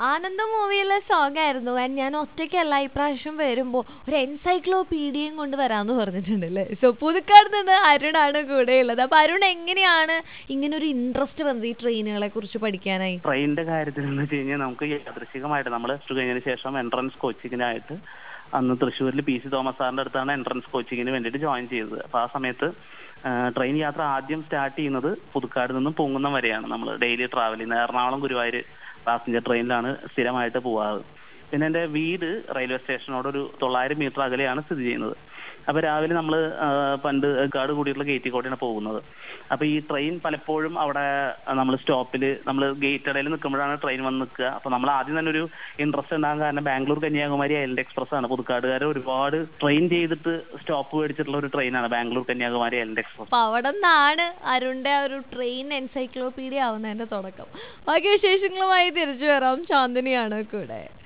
ആനന്ദ മൂവിയിലെ സോങ് ആയിരുന്നു ആൻഡ് ഞാൻ ഒറ്റയ്ക്കല്ല ഇപ്രാവശ്യം വരുമ്പോൾ ഒരു എൻസൈക്ലോപീഡിയയും കൊണ്ട് വരാമെന്ന് പറഞ്ഞിട്ടുണ്ടല്ലേ സോ പുതുക്കാട് നിന്ന് അരുണാണ് കൂടെയുള്ളത് അപ്പോൾ അരുൺ എങ്ങനെയാണ് ഇങ്ങനെ ഒരു ഇൻട്രസ്റ്റ് വന്നത് ഈ ട്രെയിനുകളെ കുറിച്ച് പഠിക്കാനായി ട്രെയിനിന്റെ കാര്യത്തിൽ എന്ന് വെച്ച് കഴിഞ്ഞാൽ നമുക്ക് യാദൃശികമായിട്ട് നമ്മൾ പ്ലസ് ടു കഴിഞ്ഞതിന് ശേഷം എൻട്രൻസ് കോച്ചിങ്ങിനായിട്ട് അന്ന് തൃശ്ശൂരിൽ പി സി തോമസ് സാറിന്റെ അടുത്താണ് എൻട്രൻസ് കോച്ചിങ്ങിന് വേണ്ടിയിട്ട് ജോയിൻ ചെയ്തത് അപ്പൊ ആ സമയത്ത് ട്രെയിൻ യാത്ര ആദ്യം സ്റ്റാർട്ട് ചെയ്യുന്നത് പുതുക്കാട് നിന്നും പൊങ്ങുന്നം വരെയാണ് നമ്മൾ ഡെയിലി ട്രാവൽ ചെയ്യുന്നത് എറണാകുളം ഗുരുവായൂർ പാസഞ്ചർ ട്രെയിനിലാണ് സ്ഥിരമായിട്ട് പോവാറ് പിന്നെ എൻ്റെ വീട് റെയിൽവേ സ്റ്റേഷനോട് ഒരു തൊള്ളായിരം മീറ്റർ അകലെയാണ് സ്ഥിതി ചെയ്യുന്നത് അപ്പൊ രാവിലെ നമ്മൾ പണ്ട് കാട് കൂടിയിട്ടുള്ള ഗേറ്റിൽ കൂടെയാണ് പോകുന്നത് അപ്പൊ ഈ ട്രെയിൻ പലപ്പോഴും അവിടെ നമ്മൾ സ്റ്റോപ്പിൽ നമ്മൾ ഗേറ്റ് ഇടയിൽ നിൽക്കുമ്പോഴാണ് ട്രെയിൻ വന്ന് നിൽക്കുക അപ്പൊ നമ്മൾ ആദ്യം തന്നെ ഒരു ഇൻട്രസ്റ്റ് ഉണ്ടാകാൻ കാരണം ബാംഗ്ലൂർ കന്യാകുമാരി ഐലൻഡ് എക്സ്പ്രസ് ആണ് പുതുക്കാടുകാരെ ഒരുപാട് ട്രെയിൻ ചെയ്തിട്ട് സ്റ്റോപ്പ് മേടിച്ചിട്ടുള്ള ഒരു ട്രെയിനാണ് ബാംഗ്ലൂർ കന്യാകുമാരി ഐലൻഡ് എക്സ്പ്രസ് അപ്പോൾ അവിടെ നിന്നാണ് അരുണിൻ്റെ ആ ഒരു ട്രെയിൻ എൻസൈക്ലോപീഡിയ ആവുന്നതിൻ്റെ തുടക്കം ബാക്കി വിശേഷങ്ങളുമായി തിരിച്ചു വരാം ചാന്ദിനിയാണ് കൂടെ